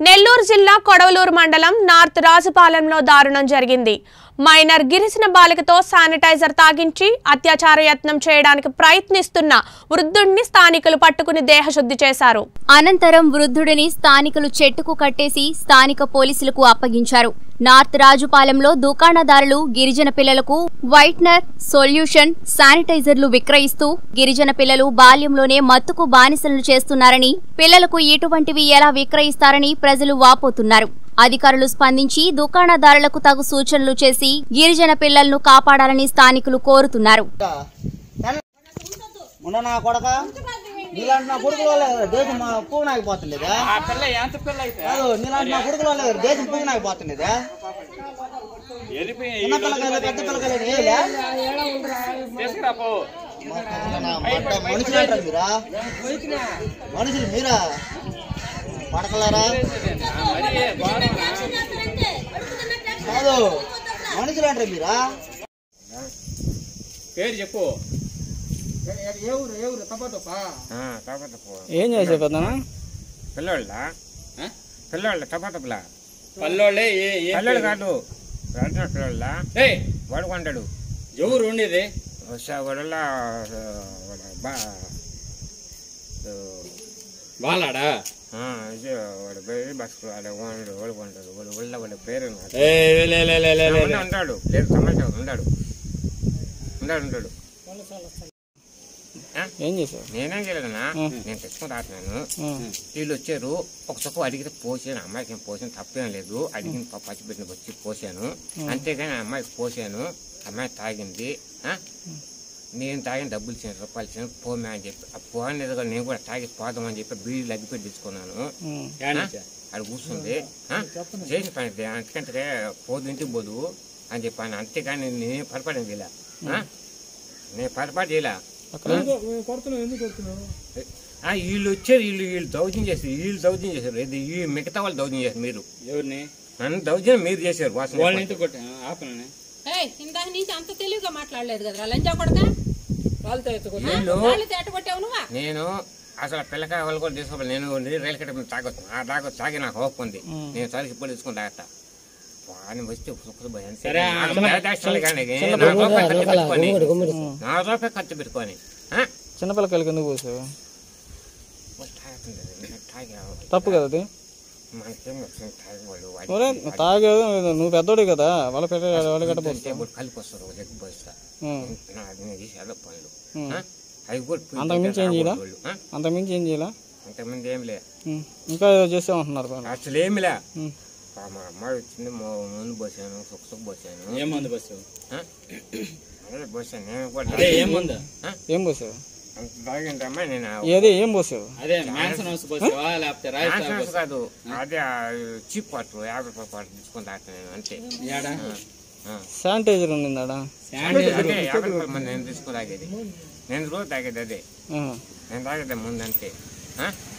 నెల్లూరు జిల్లా కొడవలూరు మండలం నార్త్ రాజుపాలెంలో దారుణం జరిగింది మైనర్ గిరిసిన బాలికతో శానిటైజర్ తాగించి అత్యాచార యత్నం చేయడానికి ప్రయత్నిస్తున్న వృద్ధుడిని స్థానికులు పట్టుకుని దేహశుద్ధి చేశారు అనంతరం వృద్ధుడిని స్థానికులు చెట్టుకు కట్టేసి స్థానిక పోలీసులకు అప్పగించారు నార్త్ రాజుపాలెంలో దుకాణదారులు గిరిజన పిల్లలకు వైట్నర్ సొల్యూషన్ శానిటైజర్లు విక్రయిస్తూ గిరిజన పిల్లలు బాల్యంలోనే మత్తుకు బానిసలను చేస్తున్నారని పిల్లలకు ఇటువంటివి ఎలా విక్రయిస్తారని ప్రజలు వాపోతున్నారు అధికారులు స్పందించి దుకాణదారులకు తగు సూచనలు చేసి గిరిజన పిల్లలను కాపాడాలని స్థానికులు కోరుతున్నారు ఉండ నా కొడక నీలాంటి నా కొడుకుల వల్ల దేశం మా పువ్వు నాగిపోతుండేదా ఆ పిల్ల ఎంత పిల్ల అయితే కాదు నీలాంటి నా కొడుకుల వల్ల దేశం పువ్వు నాగిపోతుండేదా వెళ్ళిపోయి చిన్న పిల్లకాయలు పెద్ద పిల్లకాయలు ఏలే తీసుకురా పో మనుషులు అంటారు మీరా మనుషులు మీరా పడకలారా మరి బాగా కాదు మనుషులు అంటారు మీరా పేరు చెప్పు ఏం చేసే పెద్దనా పిల్లోళ్ళ ఆ? పిల్లోళ్ళ టపాటపుల పల్లోళ్ళే ఏ ఏ పిల్లలు కాదు రాజన పిల్లోళ్ళ ఏయ్ వాడు కొంటాడు ఎవరు ఉండేది వాడల్ల బా బాలాడా ఆ, ఇది వాడు పోయి బస్ వాడు వాడు వాడు కొంటాడు వాడు వాళ్ళ వాడి పేరు నాకు ఏ లే లే లే లే లే ఉండ- ఉంటాడు లేదు సమస్య ఉన్నాడు ఉన్నాడు ఉంటాడు ఆ? ఏం చేసావు నేనేం చేయలేదన్నా నేను తెచ్చుకుని రాతున్నాను వీళ్ళు వచ్చారు ఒక చొక్క అడిగితే పోసాను అమ్మాయికి ఏం పోసాను తప్పేం లేదు అడిగిన ప- పచ్చిపెట్టిన వచ్చి పోసాను అంతేగాని ఆ అమ్మాయికి పోసాను అమ్మాయి తాగింది ఆ? నేను తాగిన డబ్బులు ఇచ్చిన రూపాయలు ఇచ్చాను పోమే అని చెప్పి ఆ పోని ఎదురుగా నేను కూడా తాగి పోదామని చెప్పి బీడీ లగ్గిపెట్టి తెచ్చుకున్నాను యానిచ్చా? అది కూర్చుంది ఆ? చేసిన పని ఇది. అంతకంటే పోదు ఇంటికి పోదు అని చెప్పాను అంతేగాని నేను పొరపాటు ఇలా నేను పొరపాటు చేయలే ఆ, వీళ్ళు వచ్చారు వీళ్ళు వీళ్ళు దౌర్జన్యం చేశారు వీళ్ళు దౌర్జన్యం చేశారు ఇది ఈ మిగతా వాళ్ళు దౌర్జన్యం చేశారు మీరు ఎవరిని నన్ను దౌర్జన్యం మీరు చేశారు వాసన వాళ్ళని ఇంత కొట్టా ఆపనని ఏయ్ ఇందాక నుంచి అంత తెలివిగా మాట్లాడలేదు కదరా లంచా కొడక వాళ్ళతో ఎత్తుకుంటా వీళ్ళు వాళ్ళతో ఎట్ట కొట్టావు నువ్వా నేను అసలు పిల్లకాయ వాళ్ళు కూడా తీసుకోవాలి నేను నీరు రైలు కట్ట తాగొచ్చు ఆ తాగొచ్చు తాగి నాకు హోప్ ఉంది నేను సరికి ఇప్పుడు తీసుకుని తాగతా వాడిని వస్తే సుఖ భయం సరే, నాకు పేదాక్షలు కానీ నా రూపాయి ఖర్చు పెట్టుకొని నా రూపాయి ఖర్చు పెట్టుకొని ఆ? చిన్నపిల్లకాయలకి ఎందుకు పోసావు తాగుతుంది. నేను తాగి తప్పు కదా అది మనకేం వచ్చింది తాగి వాళ్ళు ఒరే వాడి- తాగేది నువ్వు పెద్దోడు కదా వాళ్ళ పెట్ట వాళ్ళ గట్ట పోస్తావు టేబుల్ కలిపి వస్తారు ఒక దగ్గర పోయిస్తా ఉం. నా నేను చేసే అదో పనులు ఉం. ఆ? అవి కూడా పోయి అంతకుమించి ఏం చేయలా? వాళ్ళు, ఆ? అంతకుమించి ఏం చేయాలా అంతకుముందు ఏం లే ఉం. ఇంకా ఏదో చేసామంటున్నారు వాళ్ళు. అసలు ఏమి లే ఉం. ఆ మా అమ్మాయి వచ్చింది మా ముందు పోసాను సుఖ సుఖ పోసాను ఏం మందు బస్సు ఆ? అదే పోసాను నేను కూడా అదే ఏం మందు ఏం పోసావు అంత తాగిందమ్మా నేను ఏది ఏం పోసావు అదే మ్యాన్సన్ హౌస్ బస్సు లేకపోతే రాజస్థాన్ నాశనం బస్సు కాదు అదే చీప్ వాటర్ యాభై రూపాయల వాటర్ తీసుకొని తాగుతాను అంతే ఏడా ఆ. శానిటైజర్ ఉండిందాడా శానిటైజర్ అదే యాభై రూపాయల మంది నేను తీసుకుని తాగేది నేను రోజు తాగేది అదే ఆ. నేను తాగేది ముందు అంతే ఆ?